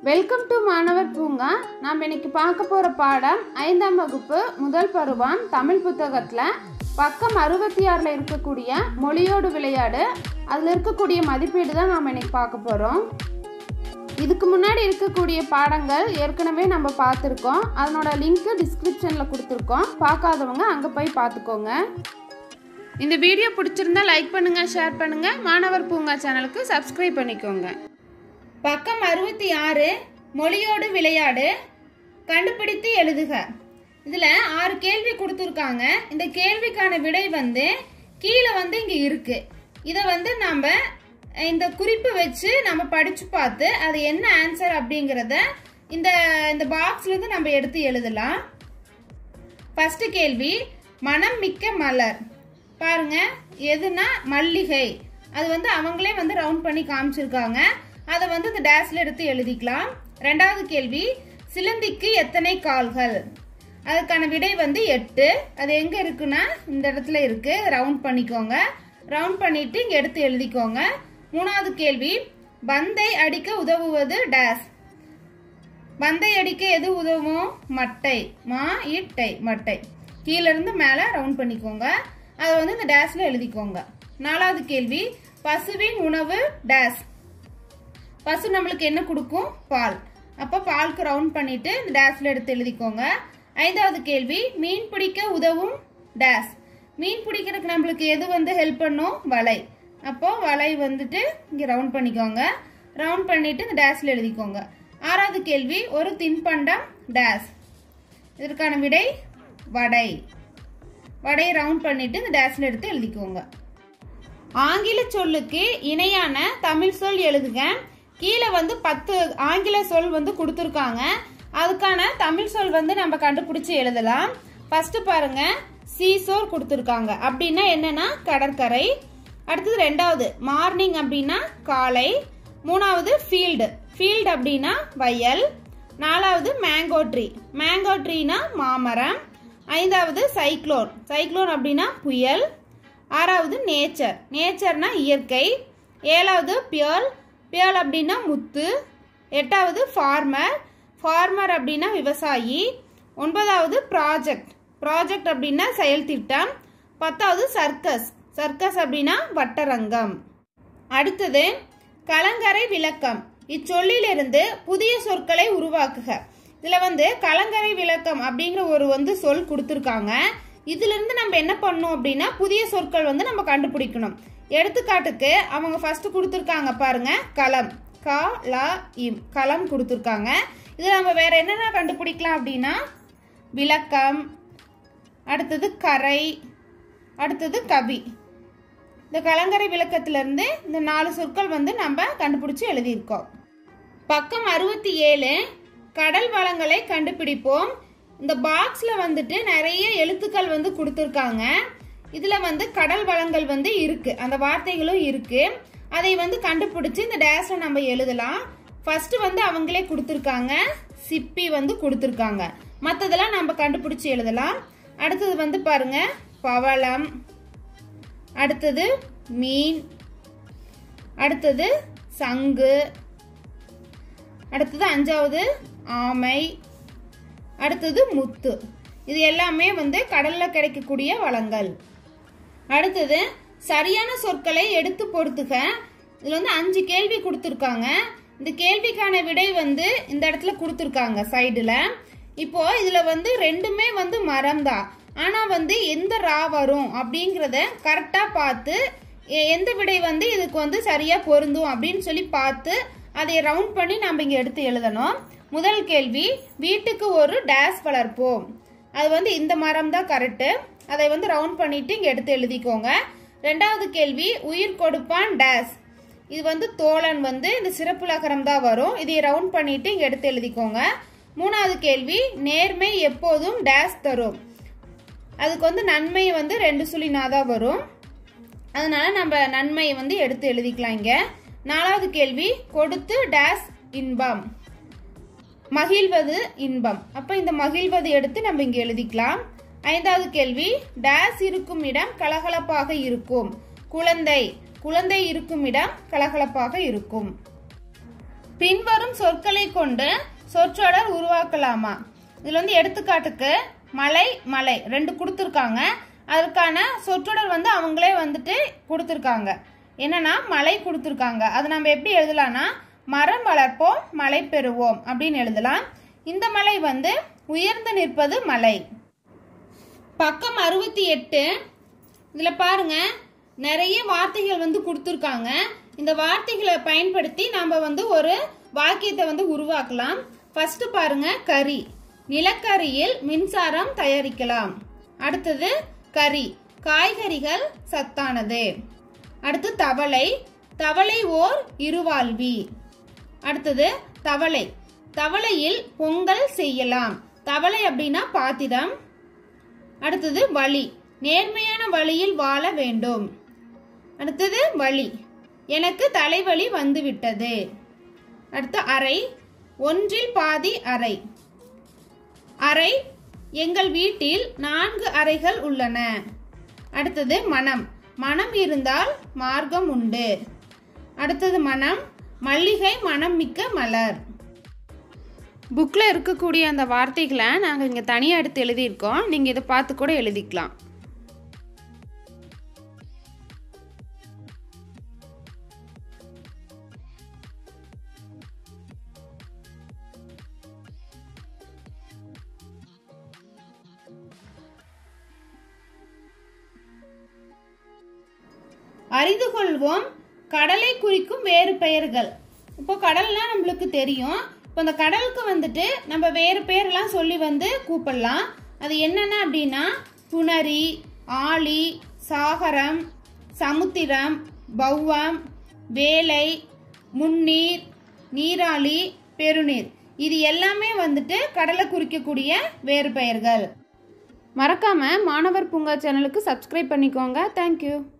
welcome to மாணவர் பூங்கா நாம் இன்னைக்கு பார்க்க போகிற பாடம் ஐந்தாம் வகுப்பு முதல் பருவம் தமிழ் புத்தகத்தில் பக்கம் அறுபத்தி ஆறில் இருக்கக்கூடிய மொழியோடு விளையாடு அதில் இருக்கக்கூடிய மதிப்பீடு தான் நாம் இன்னைக்கு பார்க்க போகிறோம் இதுக்கு முன்னாடி இருக்கக்கூடிய பாடங்கள் ஏற்கனவே நம்ம பார்த்துருக்கோம் அதனோட லிங்க்கு டிஸ்கிரிப்ஷனில் கொடுத்துருக்கோம் பார்க்காதவங்க அங்கே போய் பார்த்துக்கோங்க இந்த வீடியோ பிடிச்சிருந்தா லைக் பண்ணுங்கள் ஷேர் பண்ணுங்கள் மாணவர் பூங்கா சேனலுக்கு சப்ஸ்கிரைப் பண்ணிக்கோங்க பக்கம் அறுபத்தி ஆறு மொழியோடு விளையாடு கண்டுபிடித்து எழுதுக இதில் ஆறு கேள்வி கொடுத்துருக்காங்க இந்த கேள்விக்கான விடை வந்து கீழே வந்து இங்கே இருக்கு இதை வந்து நம்ம இந்த குறிப்பு வச்சு நம்ம படிச்சு பார்த்து அது என்ன ஆன்சர் அப்படிங்கிறத இந்த இந்த பாக்ஸ்லேருந்து நம்ம எடுத்து எழுதலாம் ஃபர்ஸ்ட் கேள்வி மனம் மிக்க மலர் பாருங்க எதுனா மல்லிகை அது வந்து அவங்களே வந்து ரவுண்ட் பண்ணி காமிச்சிருக்காங்க அதை வந்து இந்த டேஷ்ல எடுத்து எழுதிக்கலாம் ரெண்டாவது கேள்வி சிலந்திக்கு எத்தனை கால்கள் அதுக்கான விடை வந்து எட்டு அது எங்க இருக்குன்னா இந்த இடத்துல இருக்கு ரவுண்ட் பண்ணிக்கோங்க ரவுண்ட் பண்ணிட்டு இங்க எடுத்து எழுதிக்கோங்க மூணாவது கேள்வி பந்தை அடிக்க உதவுவது டேஷ் பந்தை அடிக்க எது உதவும் மட்டை மா இட்டை மட்டை கீழ இருந்து மேலே ரவுண்ட் பண்ணிக்கோங்க அதை வந்து இந்த டேஷ்ல எழுதிக்கோங்க நாலாவது கேள்வி பசுவின் உணவு டேஷ் பசு நம்மளுக்கு என்ன கொடுக்கும் பால் அப்போ பாலுக்கு ரவுண்ட் பண்ணிட்டு இந்த டேஷ்ல எடுத்து எழுதிக்கோங்க ஐந்தாவது கேள்வி மீன் பிடிக்க உதவும் டேஷ் மீன் பிடிக்கிறதுக்கு நம்மளுக்கு எது வந்து ஹெல்ப் பண்ணும் வலை அப்போ வலை வந்துட்டு இங்கே ரவுண்ட் பண்ணிக்கோங்க ரவுண்ட் பண்ணிட்டு இந்த டேஷ்ல எழுதிக்கோங்க ஆறாவது கேள்வி ஒரு தின்பண்டம் டேஷ் இதற்கான விடை வடை வடையை ரவுண்ட் பண்ணிட்டு இந்த டேஷ்ல எடுத்து எழுதிக்கோங்க ஆங்கில சொல்லுக்கு இணையான தமிழ் சொல் எழுதுக கீழே வந்து பத்து ஆங்கில சொல் வந்து கொடுத்துருக்காங்க அதுக்கான தமிழ் சொல் வந்து நம்ம கண்டுபிடிச்சு எழுதலாம் ஃபர்ஸ்ட் பாருங்க சீசோர் கொடுத்துருக்காங்க அப்படின்னா என்னன்னா கடற்கரை அடுத்தது ரெண்டாவது மார்னிங் அப்படின்னா காலை மூணாவது ஃபீல்டு ஃபீல்டு அப்படின்னா வயல் நாலாவது மேங்கோ ட்ரீ மேங்கோ ட்ரீனா மாமரம் ஐந்தாவது சைக்ளோன் சைக்ளோன் அப்படின்னா புயல் ஆறாவது நேச்சர் நேச்சர்னா இயற்கை ஏழாவது பியல் பியல் அப்படின்னா முத்து எட்டாவது ஃபார்மர் ஃபார்மர் அப்படின்னா விவசாயி ஒன்பதாவது ப்ராஜெக்ட் ப்ராஜெக்ட் அப்படின்னா செயல் திட்டம் பத்தாவது சர்க்கஸ் சர்க்கஸ் அப்படின்னா வட்டரங்கம் அடுத்தது கலங்கரை விளக்கம் இச்சொல்லிலிருந்து புதிய சொற்களை உருவாக்குக இதுல வந்து கலங்கரை விளக்கம் அப்படிங்கிற ஒரு வந்து சொல் கொடுத்துருக்காங்க இதுல இருந்து நம்ம என்ன பண்ணணும் அப்படின்னா புதிய சொற்கள் வந்து நம்ம கண்டுபிடிக்கணும் எடுத்துக்காட்டுக்கு அவங்க ஃபர்ஸ்ட் கொடுத்துருக்காங்க பாருங்க களம் க ல இம் களம் கொடுத்துருக்காங்க இது நம்ம வேற என்னென்ன கண்டுபிடிக்கலாம் அப்படின்னா விளக்கம் அடுத்தது கரை அடுத்தது கவி இந்த கலங்கரை விளக்கத்திலிருந்து இந்த நாலு சொற்கள் வந்து நம்ம கண்டுபிடிச்சு எழுதியிருக்கோம் பக்கம் அறுபத்தி ஏழு கடல் வளங்களை கண்டுபிடிப்போம் இந்த பாக்ஸ்ல வந்துட்டு நிறைய எழுத்துக்கள் வந்து கொடுத்துருக்காங்க இதுல வந்து கடல் வளங்கள் வந்து இருக்கு அந்த வார்த்தைகளும் இருக்கு அதை வந்து கண்டுபிடிச்சு இந்த டேஷ்ல நம்ம எழுதலாம் ஃபர்ஸ்ட் வந்து அவங்களே கொடுத்துருக்காங்க சிப்பி வந்து கொடுத்துருக்காங்க மற்றதெல்லாம் நம்ம கண்டுபிடிச்சு எழுதலாம் அடுத்தது வந்து பாருங்க பவளம் அடுத்தது மீன் அடுத்தது சங்கு அடுத்தது அஞ்சாவது ஆமை அடுத்தது முத்து இது எல்லாமே வந்து கடல்ல கிடைக்கக்கூடிய வளங்கள் அடுத்தது சரியான சொற்களை எடுத்து பொறுத்துக இதுல வந்து அஞ்சு கேள்வி கொடுத்துருக்காங்க இந்த கேள்விக்கான விடை வந்து இந்த இடத்துல கொடுத்துருக்காங்க சைடுல இப்போ இதுல வந்து ரெண்டுமே வந்து மரம் தான் ஆனா வந்து எந்த ரா வரும் அப்படிங்கிறத கரெக்டா பார்த்து எ- எந்த விடை வந்து இதுக்கு வந்து சரியா பொருந்தும் அப்படின்னு சொல்லி பார்த்து அதை ரவுண்ட் பண்ணி நம்ம இங்க எடுத்து எழுதணும் முதல் கேள்வி வீட்டுக்கு ஒரு டேஸ் வளர்ப்போம் அது வந்து இந்த மரம் தான் கரெக்டு அதை வந்து ரவுண்ட் பண்ணிட்டு இங்க எடுத்து எழுதிக்கோங்க ரெண்டாவது கேள்வி உயிர் கொடுப்பான் டேஸ் இது வந்து தோழன் வந்து இந்த சிறப்புலகரம் தான் வரும் இதை ரவுண்ட் பண்ணிட்டு இங்க எடுத்து எழுதிக்கோங்க மூணாவது கேள்வி நேர்மை எப்போதும் டேஸ் தரும் அதுக்கு வந்து நன்மை வந்து ரெண்டு சுழினா தான் வரும் அதனால நம்ம நன்மையை வந்து எடுத்து எழுதிக்கலாம் இங்க நாலாவது கேள்வி கொடுத்து டேஸ் இன்பம் மகிழ்வது இன்பம் அப்ப இந்த மகிழ்வது எடுத்து நம்ம இங்க எழுதிக்கலாம் ஐந்தாவது கேள்வி டேஸ் இருக்கும் இடம் கலகலப்பாக இருக்கும் குழந்தை குழந்தை இருக்கும் இடம் கலகலப்பாக இருக்கும் பின்வரும் சொற்களை கொண்டு சொற்றொடர் உருவாக்கலாமா இதில் வந்து எடுத்துக்காட்டுக்கு மலை மலை ரெண்டு கொடுத்துருக்காங்க அதற்கான சொற்றொடர் வந்து அவங்களே வந்துட்டு கொடுத்துருக்காங்க என்னன்னா மலை கொடுத்துருக்காங்க அது நம்ம எப்படி எழுதலாம்னா மரம் வளர்ப்போம் மழை பெறுவோம் அப்படின்னு எழுதலாம் இந்த மலை வந்து உயர்ந்து நிற்பது மலை பக்கம் அறுபத்தி எட்டு இதில் பாருங்க நிறைய வார்த்தைகள் வந்து கொடுத்துருக்காங்க இந்த வார்த்தைகளை பயன்படுத்தி நம்ம வந்து ஒரு வாக்கியத்தை வந்து உருவாக்கலாம் ஃபர்ஸ்ட் பாருங்க கரி நிலக்கரியில் மின்சாரம் தயாரிக்கலாம் அடுத்தது கரி காய்கறிகள் சத்தானது அடுத்து தவளை தவளை ஓர் இருவாழ்வி அடுத்தது தவளை தவளையில் பொங்கல் செய்யலாம் தவளை அப்படின்னா பாத்திரம் அடுத்தது வழி நேர்மையான வழியில் வாழ வேண்டும் அடுத்தது வழி எனக்கு தலைவலி வந்துவிட்டது அடுத்து அறை ஒன்றில் பாதி அறை அறை எங்கள் வீட்டில் நான்கு அறைகள் உள்ளன அடுத்தது மனம் மனம் இருந்தால் மார்க்கம் உண்டு அடுத்தது மனம் மல்லிகை மனம் மிக்க மலர் புக்கில் இருக்கக்கூடிய அந்த வார்த்தைகளை நாங்கள் இங்கே தனியாக எடுத்து எழுதியிருக்கோம் நீங்கள் இதை பார்த்து கூட எழுதிக்கலாம் அறிந்து கொள்வோம் கடலை குறிக்கும் வேறு பெயர்கள் இப்போ கடல்னா நம்மளுக்கு தெரியும் இப்போ அந்த கடலுக்கு வந்துட்டு நம்ம வேறு பேர்லாம் சொல்லி வந்து கூப்பிடலாம் அது என்னென்ன அப்படின்னா புணரி ஆழி சாகரம் சமுத்திரம் பௌவம் வேலை முன்னீர் நீராளி பெருநீர் இது எல்லாமே வந்துட்டு கடலை குறிக்கக்கூடிய வேறு பெயர்கள் மறக்காம மாணவர் பூங்கா சேனலுக்கு சப்ஸ்கிரைப் பண்ணிக்கோங்க தேங்க்யூ